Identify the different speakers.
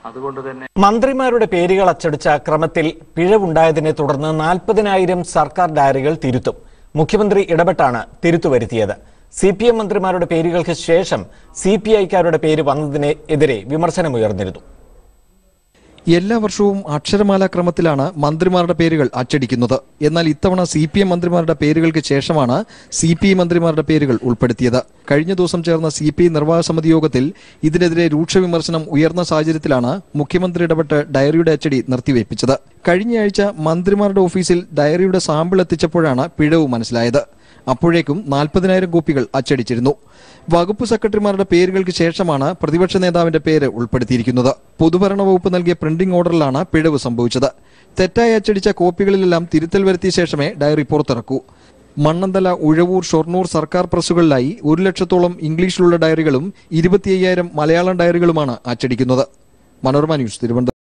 Speaker 1: അതുകൊണ്ട് തന്നെ
Speaker 2: മന്ത്രിമാരുടെ പേരുകൾ അച്ചടിച്ച ക്രമത്തിൽ പിഴവുണ്ടായതിനെ തുടർന്ന് നാൽപ്പതിനായിരം സർക്കാർ ഡയറികൾ തിരുത്തും മുഖ്യമന്ത്രി ഇടപെട്ടാണ് തിരുത്തു വരുത്തിയത് സി പി എം മന്ത്രിമാരുടെ പേരുകൾക്ക് ശേഷം സി പി ഐക്കാരുടെ പേര് വന്നതിനെതിരെ വിമർശനമുയർന്നിരുന്നു
Speaker 3: എല്ലാ വർഷവും അക്ഷരമാല ക്രമത്തിലാണ് മന്ത്രിമാരുടെ പേരുകൾ അച്ചടിക്കുന്നത് എന്നാൽ ഇത്തവണ സി പി എം മന്ത്രിമാരുടെ പേരുകൾക്ക് ശേഷമാണ് സി പി ഐ മന്ത്രിമാരുടെ പേരുകൾ ഉൾപ്പെടുത്തിയത് കഴിഞ്ഞ ദിവസം ചേർന്ന സി പി ഐ നിർവാഹക സമിതി യോഗത്തിൽ ഇതിനെതിരെ രൂക്ഷ വിമർശനം ഉയർന്ന സാഹചര്യത്തിലാണ് മുഖ്യമന്ത്രി ഇടപെട്ട് ഡയറിയുടെ അച്ചടി നിർത്തിവെപ്പിച്ചത് കഴിഞ്ഞയാഴ്ച മന്ത്രിമാരുടെ ഓഫീസിൽ ഡയറിയുടെ സാമ്പിൾ എത്തിച്ചപ്പോഴാണ് പിഴവ് മനസ്സിലായത് അപ്പോഴേക്കും നാൽപ്പതിനായിരം കോപ്പികൾ അച്ചടിച്ചിരുന്നു വകുപ്പ് സെക്രട്ടറിമാരുടെ പേരുകൾക്ക് ശേഷമാണ് പ്രതിപക്ഷ നേതാവിന്റെ പേര് ഉൾപ്പെടുത്തിയിരിക്കുന്നത് പൊതുഭരണ വകുപ്പ് നൽകിയ പ്രിന്റിംഗ് ഓർഡറിലാണ് പിഴവ് സംഭവിച്ചത് തെറ്റായി അച്ചടിച്ച കോപ്പികളിലെല്ലാം തിരുത്തൽ വരുത്തിയ ശേഷമേ ഡയറി പുറത്തിറക്കൂ മണ്ണന്തല ഉഴവൂർ ഷൊർണൂർ സർക്കാർ പ്രസ്സുകളിലായി ഒരു ലക്ഷത്തോളം ഇംഗ്ലീഷിലുള്ള ഡയറികളും ഇരുപത്തി മലയാളം ഡയറികളുമാണ് അച്ചടിക്കുന്നത് മനോരമ ന്യൂസ് തിരുവനന്തപുരം